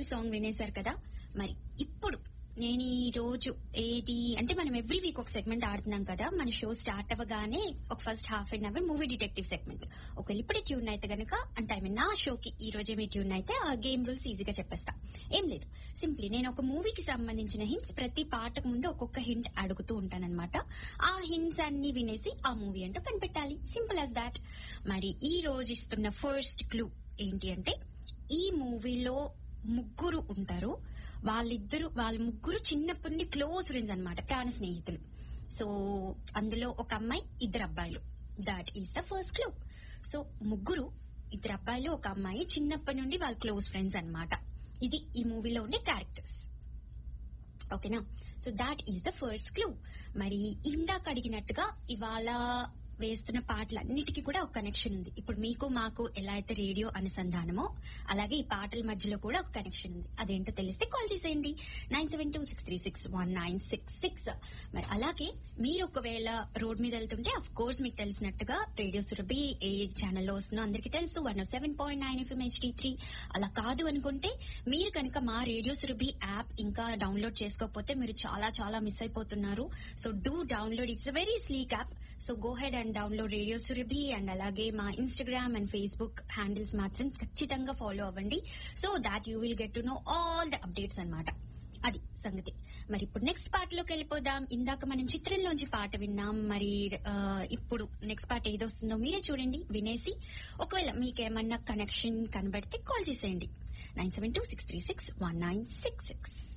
beautiful song వినేశారు కదా మరి ఇప్పుడు నేను ఈ రోజు ఏది అంటే మనం ఎవ్రీ వీక్ ఒక సెగ్మెంట్ ఆడుతున్నాం కదా మన షో స్టార్ట్ అవ్వగానే ఒక first half an hour movie detective segment ఒకవేళ ఇప్పుడే ట్యూన్ అయితే గనక అంటే ఐ మీన్ నా షోకి ఈ రోజే మీ ట్యూన్ అయితే ఆ గేమ్ రూల్స్ ఈజీగా చెప్పేస్తా ఏం లేదు సింప్లీ నేను ఒక మూవీకి సంబంధించిన హింట్స్ ప్రతి పాటకు ముందు ఒక్కొక్క హింట్ అడుగుతూ ఉంటానన్నమాట ఆ హింట్స్ అన్ని వినేసి ఆ మూవీ అంటూ కనిపెట్టాలి సింపుల్ యాజ్ దాట్ మరి ఈ రోజు ఇస్తున్న ఫస్ట్ క్లూ ఏంటి అంటే ఈ మూవీలో ముగ్గురు ఉంటారు వాళ్ళిద్దరు వాళ్ళ ముగ్గురు చిన్నప్పటి నుండి క్లోజ్ ఫ్రెండ్స్ అన్నమాట ప్రాణ స్నేహితులు సో అందులో ఒక అమ్మాయి ఇద్దరు అబ్బాయిలు that is the first clue so ముగ్గురు ఇద్దరు అబ్బాయిలు ఒక అమ్మాయి చిన్నప్పటి నుండి వాళ్ళ క్లోజ్ ఫ్రెండ్స్ అన్నమాట ఇది ఈ మూవీలో ఉండే క్యారెక్టర్స్ ఓకేనా so that is the first clue మరి ఇందాక అడిగినట్టుగా ఇవాళ వేస్తున్న పాటలన్నిటికీ కూడా ఒక కనెక్షన్ ఉంది ఇప్పుడు మీకు మాకు ఎలా అయితే రేడియో అనుసంధానమో అలాగే ఈ పాటల మధ్యలో కూడా ఒక కనెక్షన్ ఉంది అదేంటో తెలిస్తే కాల్ చేసేయండి nine seven two six three six one nine six six మరి అలాగే మీరు ఒకవేళ రోడ్ మీద వెళ్తుంటే అఫ్ కోర్స్ మీకు తెలిసినట్టుగా రేడియో సురభి ఏ ఛానల్లో వస్తుందో అందరికీ తెలుసు one seven point nine FM HD three అలా కాదు అనుకుంటే మీరు కనుక మా రేడియో సురభి యాప్ ఇంకా డౌన్లోడ్ చేసుకోకపోతే మీరు చాలా చాలా మిస్ అయిపోతున్నారు so do download it's a very sleek app so go head and download radio Surabhi and అలాగే మా ఇన్స్టాగ్రామ్ అండ్ ఫేస్బుక్ హ్యాండిల్స్ మాత్రం ఖచ్చితంగా ఫాలో అవ్వండి so that you will get to know all the updates అన్నమాట అది సంగతి మరి ఇప్పుడు నెక్స్ట్ పాటలోకి వెళ్ళిపోదాం ఇందాక మనం చిత్రంలోంచి పాట విన్నాం మరి ఆ, ఇప్పుడు నెక్స్ట్ పాట ఏదో వస్తుందో మీరే చూడండి వినేసి ఒకవేళ మీకేమన్నా కనెక్షన్ కనబడితే కాల్ చేసేయండి nine seven two six three six one nine six six